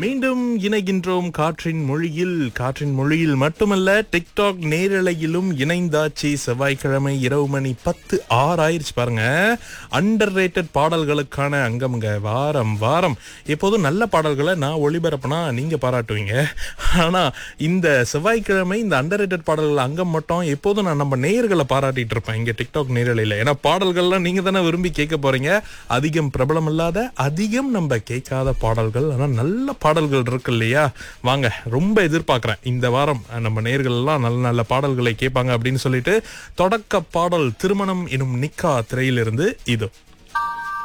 மீண்டும் இணைகின்றோம் காற்றின் மொழியில் காற்றின் மொழியில் மட்டுமல்ல டிக்டாக் நேரலையிலும் இணைந்தாச்சு செவ்வாய்க்கிழமை இரவு மணி பத்து ஆறு ஆயிருச்சு பாருங்க அண்டர் ரேட்டட் பாடல்களுக்கான அங்கம்ங்க வாரம் வாரம் எப்போதும் நல்ல பாடல்களை நான் ஒளிபரப்புனா நீங்க பாராட்டுவீங்க ஆனா இந்த செவ்வாய்க்கிழமை இந்த அண்டர் ரேட்டட் பாடல்கள் அங்கம் மட்டும் எப்போதும் நான் நம்ம நேயர்களை பாராட்டிட்டு இருப்பேன் இங்க டிக்டாக் நேரலையில ஏன்னா பாடல்கள்லாம் நீங்க தானே விரும்பி கேட்க போறீங்க அதிகம் பிரபலம் இல்லாத அதிகம் நம்ம கேட்காத பாடல்கள் ஆனா நல்ல பாடல்கள் இருக்கு இல்லையா வாங்க ரொம்ப எதிர்பார்க்கிறேன் இந்த வாரம் அஹ், நம்ம நேர்கள் எல்லாம் நல்ல நல்ல பாடல்களை கேட்பாங்க அப்படின்னு சொல்லிட்டு தொடக்க பாடல் திருமணம் எனும் நிக்கா திரையிலிருந்து இது